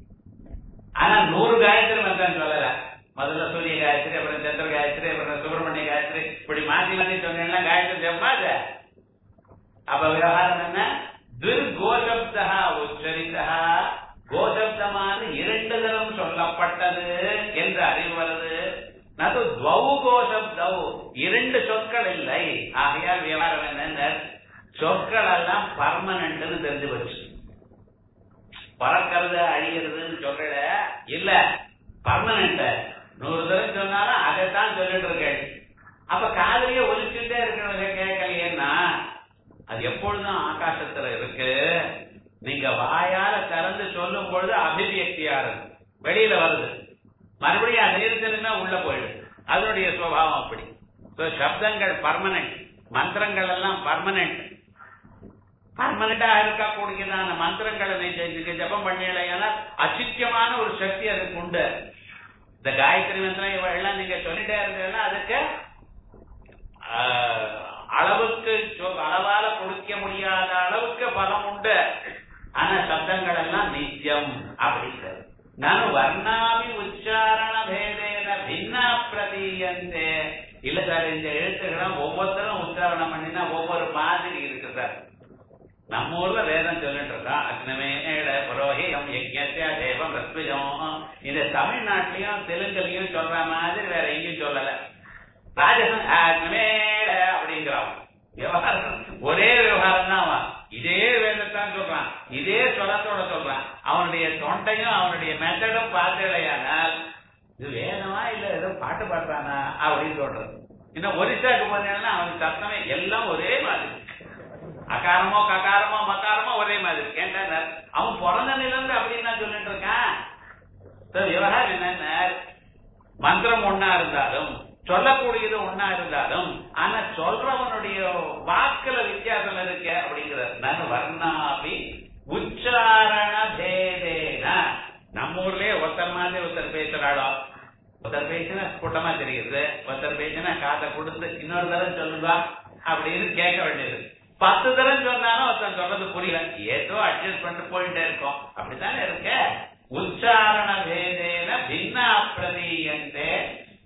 ஆனா நூறு காயத்ரி மந்திரம் சொல்லல முதல்ல சூரிய காயத்ரி அப்புறம் சந்திர காயத்ரி அப்புறம் சுப்பிரமணிய காயத்ரி இப்படி மாத்தி மாத்தி சொன்னீங்கன்னா காயத்ரி ஜெபமா அது அப்ப விவகாரம் என்ன துர்கோசப்தா உச்சரித்தா கோசப்தமான இரண்டு தரம் சொல்லப்பட்டது என்று அறிவு வருது நது துவவு கோசப்தவு இரண்டு சொற்கள் இல்லை ஆகையால் விவகாரம் என்ன சொற்கள் எல்லாம் பர்மனன்ட்னு தெரிஞ்சு போச்சு பறக்கிறது அழிகிறதுன்னு சொல்றத இல்ல பர்மனன்ட் நூறு தரம் சொன்னாலும் அதைத்தான் சொல்லிட்டு இருக்கேன் அப்ப காதலியே ஒலிச்சுட்டே இருக்கிறவங்க கேட்கலையேன்னா அது எப்பொழுதும் ஆகாசத்துல இருக்கு நீங்க வாயால திறந்து சொல்லும் பொழுது அபிவியக்தியா இருக்கு வெளியில வருது மறுபடியும் அது இருந்ததுன்னா உள்ள போயிடும் அதனுடைய சுவாவம் அப்படி So, சப்தங்கள் பர்மனன்ட் மந்திரங்கள் எல்லாம் பர்மனன்ட் பர்மனண்டா இருக்கக்கூடியதான மந்திரங்களை நீங்க ஜபம் பண்ணலையானால் அச்சித்தியமான ஒரு சக்தி அதுக்கு உண்டு இந்த காயத்ரி மந்திரம் இவ எல்லாம் நீங்க சொல்லிட்டே இருந்தீங்கன்னா அதுக்கு ஆஹ், அளவுக்கு சொ- அளவால கொடுக்க முடியாத அளவுக்கு பலம் உண்டு ஆனா சப்தங்கள் எல்லாம் நித்தியம் அப்படிங்கிறது நான் வர்ணாமி உச்சாரண பேதேன பின்னா பிரதீயந்தே இல்ல சார் இந்த எழுத்துக்களும் ஒவ்வொருத்தரும் உச்சாரணம் பண்ணினா ஒவ்வொரு மாதிரி இருக்கு சார் நம்ம ஊர்ல வேதம் சொல்லிட்டு இருக்கான் அக்னமேட புரோஹிதம் யஜ்ஞத்யா தேவம் ரத்விஜம் இந்த தமிழ்நாட்டிலையும் தெலுங்குலயும் சொல்ற மாதிரி வேற எங்கேயும் சொல்லல ராஜசன் அக்னமேட அப்படிங்கிறான் விவகாரம் ஒரே விவகாரம் தான் அவன் இதே வேதத்தான் சொல்றான் இதே சொலத்தோட சொல்றான் அவனுடைய தொண்டையும் அவனுடைய மெத்தடும் பார்த்தலையானால் இது வேதமா இல்ல ஏதோ பாட்டு பாடுறானா அப்படின்னு சொல்றது இன்னும் ஒரிசாக்கு போனேன்னா அவனுக்கு சத்தமே எல்லாம் ஒரே மாதிரி அகாரமோ ககாரமோ மகாரமோ ஒரே மாதிரி கேட்டார் அவன் பிறந்த நிலந்து அப்படின்னு நான் சொல்லிட்டு இருக்கான் So, விவகாரம் என்னென்ன மந்திரம் ஒன்னா இருந்தாலும் சொல்லக்கூடியது ஒன்னா இருந்தாலும் ஆனா சொல்றவனுடைய வாக்குல வித்தியாசம் இருக்கு அப்படிங்கிறார் நான் வர்ணாபி உச்சாரண பேதேன நம்ம ஊர்லயே ஒருத்தர் மாதிரி ஒருத்தர் பேசுறாளோ ஒருத்தர் பேசினா கூட்டமா தெரியுது ஒருத்தர் பேசினா காதை கொடுத்து இன்னொரு தடவை சொல்லுவா அப்படின்னு கேட்க வேண்டியது பத்து தடவை சொன்னாலும் ஒருத்தன் சொல்றது புரியல ஏதோ அட்ஜஸ்ட் பண்ணிட்டு போயிட்டே இருக்கோம் அப்படித்தானே இருக்க உச்சாரண பேதேன பின்னா பிரதீயந்தே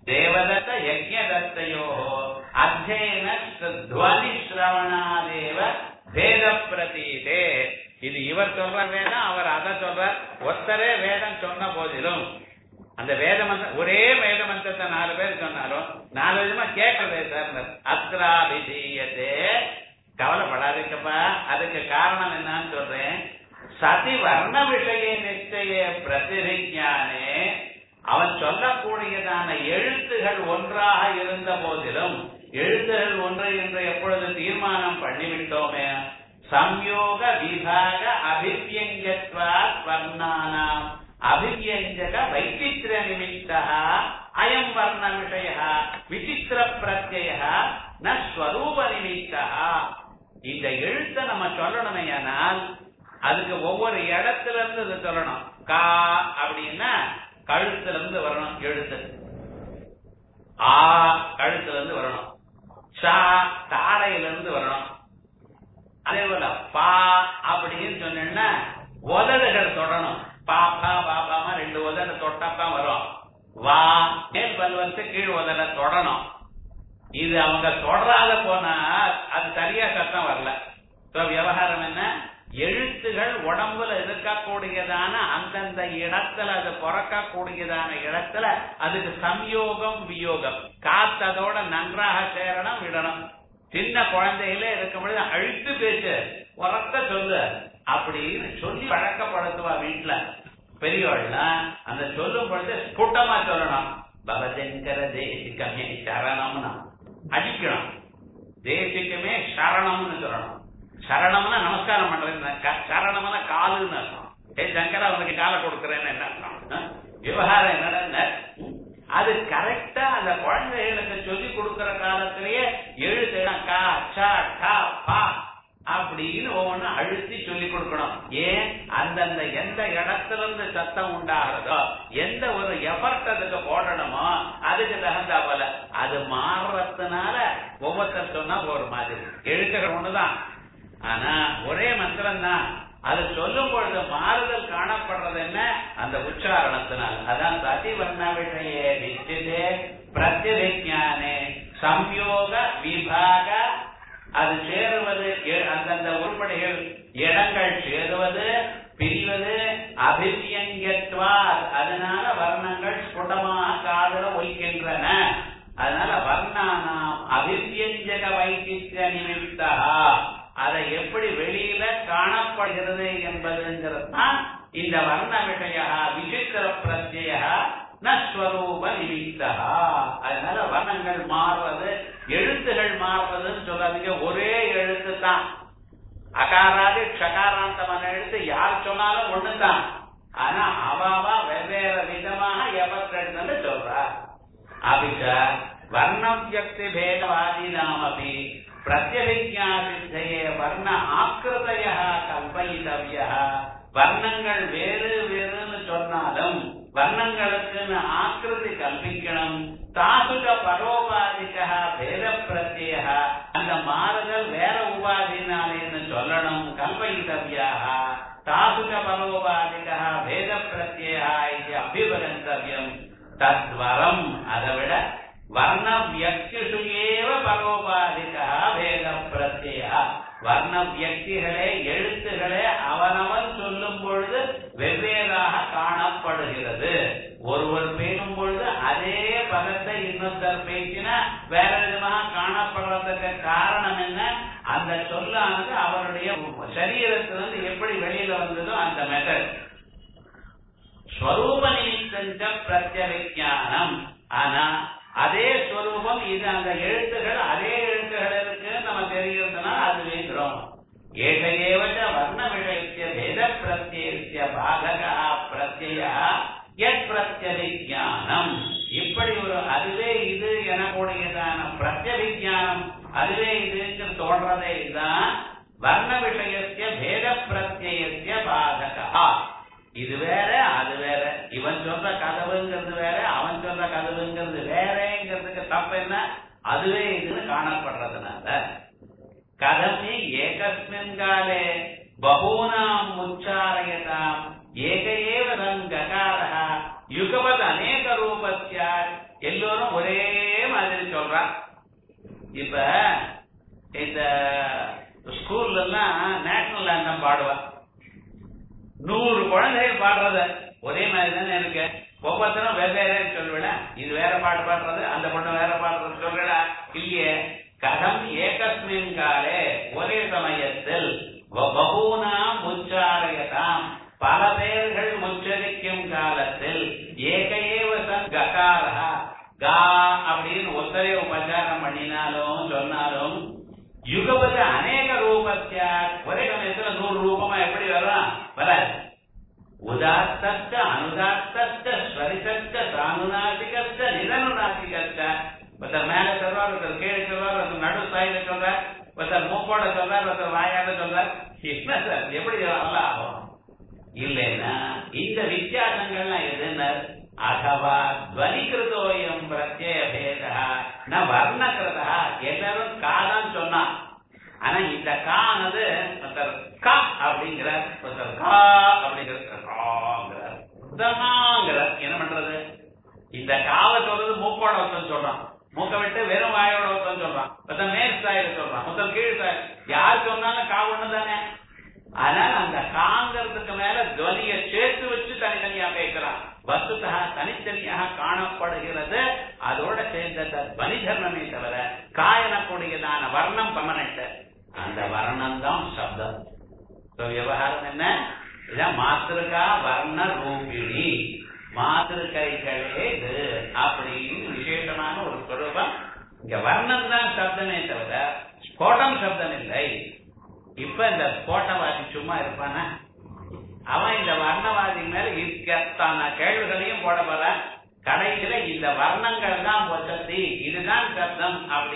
தேவதத்த யஜ்யதத்தையோ அத்தியன துவனி சிரவணாதேவ வேத பிரதீதே இது இவர் சொல்ற வேதம் அவர் அதை சொல்றார் ஒத்தரே வேதம் சொன்ன போதிலும் அந்த வேத மந்திரம் ஒரே வேத மந்திரத்தை நாலு பேர் சொன்னாலும் நாலு விதமா கேட்கறதே சார் அத்ராபிதீயத்தே கவலைப்படாதீங்கப்பா அதுக்கு காரணம் என்னன்னு சொல்றேன் சதி வர்ண விஷய நிச்சய பிரதிரிஞானே அவன் சொல்லக்கூடியதான எழுத்துகள் ஒன்றாக இருந்த போதிலும் எழுத்துகள் ஒன்று என்று எப்பொழுது தீர்மானம் பண்ணிவிட்டோமே சம்யோக விபாக அபிவியங்கத்வா வர்ணானாம் அபிவியஞ்சக வைச்சித்திர நிமித்தா அயம் வர்ண விஷய விசித்திர பிரத்யய ந ஸ்வரூப நிமித்தா இந்த எழுத்தை நம்ம சொல்லணுமையானால் அதுக்கு ஒவ்வொரு இடத்துல இருந்து இது சொல்லணும் கா அப்படின்னா கழுத்துல இருந்து வரணும் எழுத்து ஆ கழுத்துல இருந்து வரணும் சா தாடையில இருந்து வரணும் அதே போல பா அப்படின்னு சொன்னா உதடுகள் தொடணும் பாப்பா பாப்பாமா ரெண்டு உதட தொட்டப்பா வரும் வா மேல் பல்வத்து கீழ் உதட தொடணும் இது அவங்க தொடராத போனா அது சரியா சத்தம் வரல விவகாரம் என்ன எழுத்துகள் உடம்புல இருக்கக்கூடியதான அந்தந்த இடத்துல அது பிறக்கக்கூடியதான இடத்துல அதுக்கு சம்யோகம் வியோகம் காத்து அதோட நன்றாக சேரணும் விடணும் சின்ன குழந்தையில இருக்கும் பொழுது அழுத்து பேசு உரத்த சொல்லு அப்படின்னு சொல்லி பழக்கப்படுத்துவா வீட்டுல பெரியவள்லாம் அந்த சொல்லும் பொழுது ஸ்புட்டமா சொல்லணும் பவதங்கர தேசிகமே சரணம்னா அடிக்கணும் தேசிகமே சரணம்னு சொல்லணும் சரணம்னா நமஸ்காரம் பண்றேன் சரணம்னா காலுன்னு அர்த்தம் ஏ சங்கரா உனக்கு காலை கொடுக்கறேன்னு என்ன அர்த்தம் விவகாரம் என்னடா அது கரெக்டா அந்த குழந்தைகளுக்கு சொல்லி கொடுக்கிற காலத்திலேயே எழுத்து கா சா டா பா அப்படின்னு ஒவ்வொன்னு அழுத்தி சொல்லி கொடுக்கணும் ஏன் அந்தந்த எந்த இடத்துல இருந்து சத்தம் உண்டாகிறதோ எந்த ஒரு எஃபர்ட் அதுக்கு போடணுமோ அதுக்கு தகுந்தா போல அது மாறுறதுனால ஒவ்வொருத்தர் சொன்னா ஒரு மாதிரி எழுத்துக்கள் ஒண்ணுதான் ஆனா ஒரே மந்திரம் தான் அது சொல்லும் பொழுது மாறுதல் காணப்படுறது என்ன அந்த உச்சாரணத்தினால் அதான் சதிவர்ண விஷயே நிச்சிதே பிரத்யவிஜானே சம்யோக விபாக அது சேருவது அந்தந்த உருப்படிகள் இடங்கள் சேருவது பிரிவது அபிவியங்கத்வா அதனால வர்ணங்கள் ஸ்புடமாக காதல ஒய்க்கின்றன அதனால வர்ணானாம் அபிவியஞ்சக வைத்திய நிமித்தா அதை எப்படி வெளியில காணப்படுகிறது என்பதுங்கிறது தான் இந்த வர்ண விஷய விசித்திர பிரத்ய நஸ்வரூப நிமித்தா அதனால வர்ணங்கள் மாறுவது எழுத்துகள் மாறுவதுன்னு சொல்லாதீங்க ஒரே எழுத்து தான் அகாராது க்ஷகாராந்தமான எழுத்து யார் சொன்னாலும் ஒண்ணுதான் ஆனா அவாவா வெவ்வேறு விதமாக எவர்கள் சொல்றா அபிச்ச வர்ணம் வியக்தி பேதவாதீனாமபி பிரத்யவிஜாசித்தையே வர்ண ஆக்கிருதைய கல்பயிதவிய வர்ணங்கள் வேறு வேறுன்னு சொன்னாலும் வர்ணங்களுக்குன்னு ஆக்கிருதி கல்பிக்கணும் தாசுக பரோபாதிக பேத பிரத்ய அந்த மாறுதல் வேற உபாதினாலேன்னு சொல்லணும் கல்பயிதவியாக தாசுக பரோபாதிக பேத பிரத்ய இது அபிவகந்தவியம் தத்வரம் அதை விட வர்ண வியக்திஷு ஏவ பரோபாதிகா பேத பிரத்ய வர்ண வியக்திகளே எழுத்துகளே அவனவன் சொல்லும் பொழுது வெவ்வேறாக காணப்படுகிறது ஒருவர் பேசும் பொழுது அதே பதத்தை இன்னொருத்தர் பேசினா வேற விதமாக காணப்படுறதுக்கு காரணம் என்ன அந்த சொல்லானது அவருடைய சரீரத்திலிருந்து எப்படி வெளியில வந்ததோ அந்த மெத்தட் ஸ்வரூப நிமித்தஞ்ச பிரத்யவிஜானம் ஆனா அதே ஸ்வரூபம் இது அந்த எழுத்துகள் அதே எழுத்துகள் இருக்கு நம்ம தெரிகிறதுனா அது வேண்டுறோம் ஏகையேவச்ச வர்ண விஷயத்திய பேத பிரத்யேசிய பாதகா பிரத்ய எத் பிரத்யவிஜானம் இப்படி ஒரு அதுவே இது எனக்கூடியதான பிரத்யவிஜானம் அதுவே இதுன்னு தோன்றதே தான் வர்ண விஷயத்திய பேத பிரத்யேசிய பாதகா இது வேற அது வேற இவன் சொல்ற கதவுங்கிறது வேற அவன் சொல்ற கதவுங்கிறது வேறங்கிறதுக்கு தப்பு என்ன அதுவே இதுன்னு காணப்படுறதுனால கதமே ஏகஸ்மின் காலே பகூனாம் உச்சாரயதாம் ஏக ஏவ ககாரः யுகவத் அநேக ரூபஸ்ய எல்லோரும் ஒரே மாதிரி சொல்றான் இப்ப இந்த ஸ்கூல்ல எல்லாம் நேஷனல் ஆந்தம் பாடுவா நூறு குழந்தைகள் பாடுறத ஒரே மாதிரி தானே இருக்கு ஒவ்வொருத்தரும் வெவ்வேறு சொல்லுவிட இது வேற பாட்டு பாடுறது அந்த பொண்ணு வேற பாடுறது சொல்றா இல்லையே கதம் ஏகஸ்மின் காலே ஒரே சமயத்தில் பகூனாம் உச்சாரயதாம் பல பேர்கள் உச்சரிக்கும் காலத்தில் ஏகையேவ ககாரா கா அப்படின்னு ஒத்தரே உபச்சாரம் பண்ணினாலும் சொன்னாலும் யுகபத அநேக ரூபத்தியா ஒரே சமயத்துல நூறு ரூபமா எப்படி வரும் வராது உதாத்தஸ்த அனுதாத்தஸ்த ஸ்வரிதஸ்த சானுநாசிகஸ்த நிரனுநாசிகஸ்த ஒருத்தர் மேல சொல்றார் ஒருத்தர் கீழே சொல்றார் ஒருத்தர் நடு சாயில சொல்றார் ஒருத்தர் மூக்கோட சொல்றார் ஒருத்தர் வாயால சொல்றார் என்ன சார் எப்படி நல்லா ஆகும் இல்லைன்னா இந்த வித்தியாசங்கள்லாம் எதுன்னு அகவா துவனிகிருதோயம் பிரத்யய பேதா ந வர்ணகிருதா எல்லாரும் காதான் சொன்னா ஆனா இந்த கானது ஒருத்தர் கா அப்படிங்கிறார் ஒருத்தர் கா அப்படிங்கிறார் காங்கிறார் தமாங்கிறார் என்ன பண்றது இந்த காவை சொல்றது மூக்கோட ஒருத்தன் சொல்றான் மூக்க விட்டு வெறும் வாயோட ஒருத்தன் சொல்றான் ஒருத்தன் மேல் சாயில சொல்றான் ஒருத்தன் கீழ் சாய் யார் சொன்னாலும் கா ஒண்ணு தானே ஆனால் அந்த காங்கிறதுக்கு மேல துவனிய சேர்த்து வச்சு தனித்தனியா பேசுறான் வஸ்துதா தனித்தனியாக காணப்படுகிறது அதோட சேர்ந்த துவனி தர்மமே தவிர காயனக்கூடியதான வர்ணம் பர்மனண்ட் அந்த வர்ணம் தான் சப்தம் விவகாரம் என்ன இதான் மாத்திருக்கா வர்ண ரூபிணி மாத்திருக்கைகளே இது அப்படின்னு விசேஷமான ஒரு ஸ்வரூபம் இங்க வர்ணம் தான் சப்தமே தவிர ஸ்போட்டம் சப்தம் இல்லை இப்ப இந்த ஸ்போட்டவாதி சும்மா இருப்பானா அவன் இந்த வர்ணவாதி மேல இருக்கத்தான கேள்விகளையும் போட போற கடைசியில இந்த வர்ணங்கள் தான் பொசத்தி இதுதான் சப்தம் அப்படி